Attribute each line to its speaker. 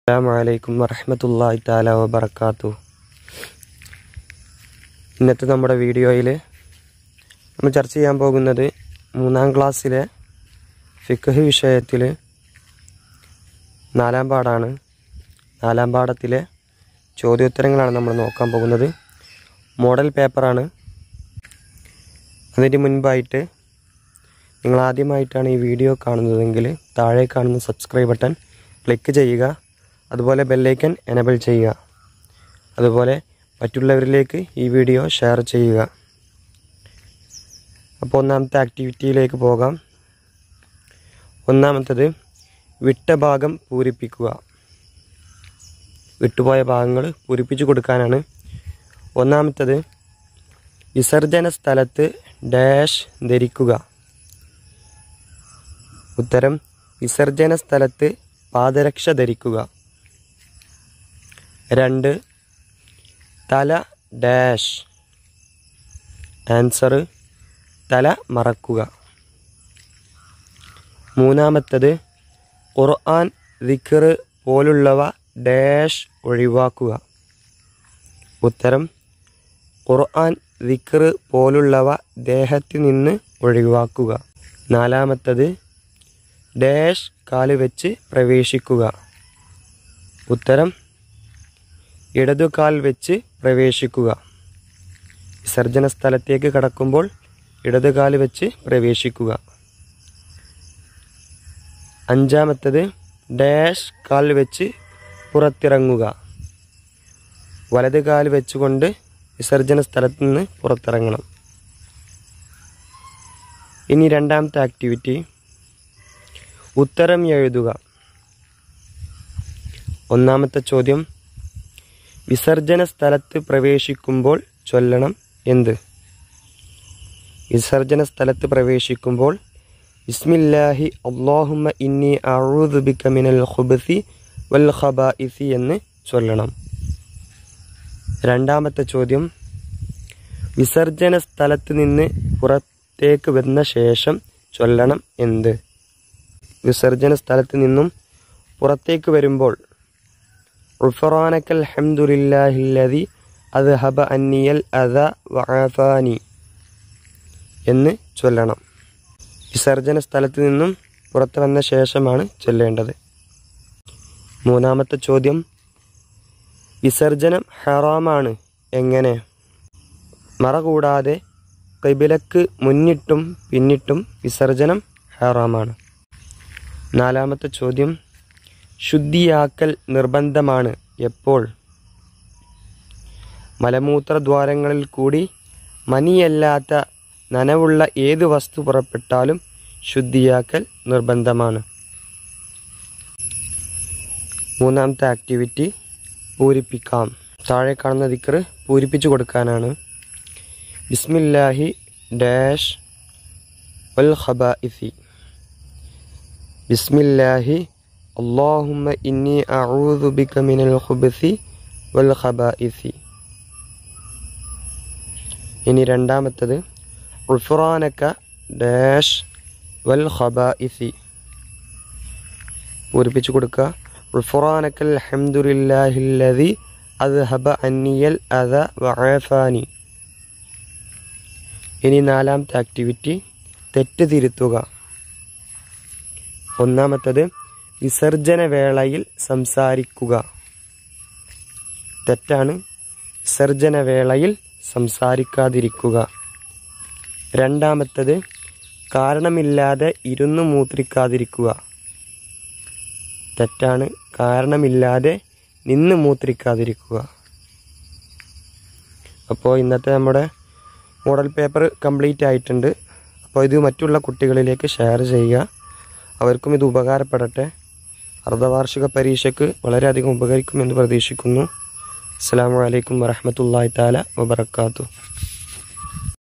Speaker 1: അസ്സാം വലൈക്കും വറഹമത്തല്ലാഹി താല വബർക്കാത്തു ഇന്നത്തെ നമ്മുടെ വീഡിയോയിൽ നമ്മൾ ചർച്ച ചെയ്യാൻ പോകുന്നത് മൂന്നാം ക്ലാസ്സിലെ ഫിഖ് വിഷയത്തിൽ നാലാം പാടാണ് നാലാം പാഠത്തിലെ ചോദ്യോത്തരങ്ങളാണ് നമ്മൾ നോക്കാൻ പോകുന്നത് മോഡൽ പേപ്പറാണ് അതിന് മുൻപായിട്ട് നിങ്ങൾ ആദ്യമായിട്ടാണ് ഈ വീഡിയോ കാണുന്നതെങ്കിൽ താഴെ കാണുന്ന സബ്സ്ക്രൈബ് ബട്ടൺ ക്ലിക്ക് ചെയ്യുക അതുപോലെ ബെല്ലൈക്കൻ എനബിൾ ചെയ്യുക അതുപോലെ മറ്റുള്ളവരിലേക്ക് ഈ വീഡിയോ ഷെയർ ചെയ്യുക അപ്പോൾ ഒന്നാമത്തെ ആക്ടിവിറ്റിയിലേക്ക് പോകാം ഒന്നാമത്തത് വിട്ട ഭാഗം പൂരിപ്പിക്കുക വിട്ടുപോയ ഭാഗങ്ങൾ പൂരിപ്പിച്ചു കൊടുക്കാനാണ് ഒന്നാമത്തത് വിസർജന സ്ഥലത്ത് ഡാഷ് ധരിക്കുക ഉത്തരം വിസർജന സ്ഥലത്ത് പാദരക്ഷ ധരിക്കുക രണ്ട് തല ഡാഷ് ആൻസർ തല മറക്കുക മൂന്നാമത്തത് ഖുർആൻ ദിക്കർ പോലുള്ളവ ഡാഷ് ഒഴിവാക്കുക ഉത്തരം ഖുർആൻ ദിക്കർ പോലുള്ളവ ദേഹത്തിൽ നിന്ന് ഒഴിവാക്കുക നാലാമത്തത് ഡാഷ് കാല് വെച്ച് പ്രവേശിക്കുക ഉത്തരം ഇടതുകാൽ വെച്ച് പ്രവേശിക്കുക വിസർജന സ്ഥലത്തേക്ക് കടക്കുമ്പോൾ ഇടതുകാൽ വെച്ച് പ്രവേശിക്കുക അഞ്ചാമത്തത് ഡാഷ് കാൽ വെച്ച് പുറത്തിറങ്ങുക വലത് കാൽ വെച്ചുകൊണ്ട് വിസർജന സ്ഥലത്ത് നിന്ന് പുറത്തിറങ്ങണം ഇനി രണ്ടാമത്തെ ആക്ടിവിറ്റി ഉത്തരം എഴുതുക ഒന്നാമത്തെ ചോദ്യം വിസർജന സ്ഥലത്ത് പ്രവേശിക്കുമ്പോൾ ചൊല്ലണം എന്ത് വിസർജന സ്ഥലത്ത് പ്രവേശിക്കുമ്പോൾ ബിസ്മില്ലാഹി അള്ളാഹുമ്മ ഇന്നി അഊദുബിക മിനൽ ഖുബ്സി വൽ ഖബാഇസി എന്ന് ചൊല്ലണം രണ്ടാമത്തെ ചോദ്യം വിസർജന സ്ഥലത്ത് നിന്ന് പുറത്തേക്ക് വന്ന ശേഷം ചൊല്ലണം എന്ത് വിസർജന സ്ഥലത്ത് നിന്നും പുറത്തേക്ക് വരുമ്പോൾ ഉഫറാനക്കൽ ഹംദുലില്ലാഹില്ലതി അത് ഹബ അന്നിയൽ അദ വഅഫാനി എന്ന് ചൊല്ലണം വിസർജന സ്ഥലത്ത് നിന്നും പുറത്തു വന്ന ശേഷമാണ് ചൊല്ലേണ്ടത് മൂന്നാമത്തെ ചോദ്യം വിസർജനം ഹറാമാണ് എങ്ങനെ മറ കൂടാതെ കൈബിലക്ക് മുന്നിട്ടും പിന്നിട്ടും വിസർജനം ഹറാമാണ് നാലാമത്തെ ചോദ്യം ശുദ്ധിയാക്കൽ നിർബന്ധമാണ് എപ്പോൾ മലമൂത്രദ്വാരങ്ങളിൽ കൂടി മനിയല്ലാത്ത നനവുള്ള ഏത് വസ്തു പുറപ്പെട്ടാലും ശുദ്ധിയാക്കൽ നിർബന്ധമാണ് മൂന്നാമത്തെ ആക്ടിവിറ്റി പൂരിപ്പിക്കാം താഴെ കാണുന്ന ദിക്കറ് പൂരിപ്പിച്ചു കൊടുക്കാനാണ് ബിസ്മില്ലാഹി ഡാഷ് വൽ ഖബാഇസി ബിസ്മില്ലാഹി അള്ളാഹുമ്മ ഇന്നി അഊദു ബിക മിനൽ ഖുബ്സി വൽ ഖബാഇസി ഇനി രണ്ടാമത്തത് ഉഫ്റാനക്ക ഡാഷ് വൽ ഖബാഇസി പൂരിപ്പിച്ചു കൊടുക്കുക ഉഫ്റാനക്കൽ ഹംദുലില്ലാഹില്ലദി അദ്ഹബ അന്നിയൽ അദ വഅഫാനി ഇനി നാലാമത്തെ ആക്ടിവിറ്റി തെറ്റ് തിരുത്തുക ഒന്നാമത്തത് വിസർജന വേളയിൽ സംസാരിക്കുക തെറ്റാണ് വിസർജന വേളയിൽ സംസാരിക്കാതിരിക്കുക രണ്ടാമത്തത് കാരണമില്ലാതെ ഇരുന്ന് മൂത്രിക്കാതിരിക്കുക തെറ്റാണ് കാരണമില്ലാതെ നിന്ന് മൂത്രിക്കാതിരിക്കുക അപ്പോൾ ഇന്നത്തെ നമ്മുടെ മോഡൽ പേപ്പർ കംപ്ലീറ്റ് ആയിട്ടുണ്ട് അപ്പോൾ ഇത് മറ്റുള്ള കുട്ടികളിലേക്ക് ഷെയർ ചെയ്യുക അവർക്കും ഇത് ഉപകാരപ്പെടട്ടെ അർദ്ധവാർഷിക പരീക്ഷയ്ക്ക് വളരെയധികം ഉപകരിക്കുമെന്ന് പ്രതീക്ഷിക്കുന്നു അസ്സാം വലൈക്കും വറഹമത്തല്ലാ താല വബർക്കാത്തു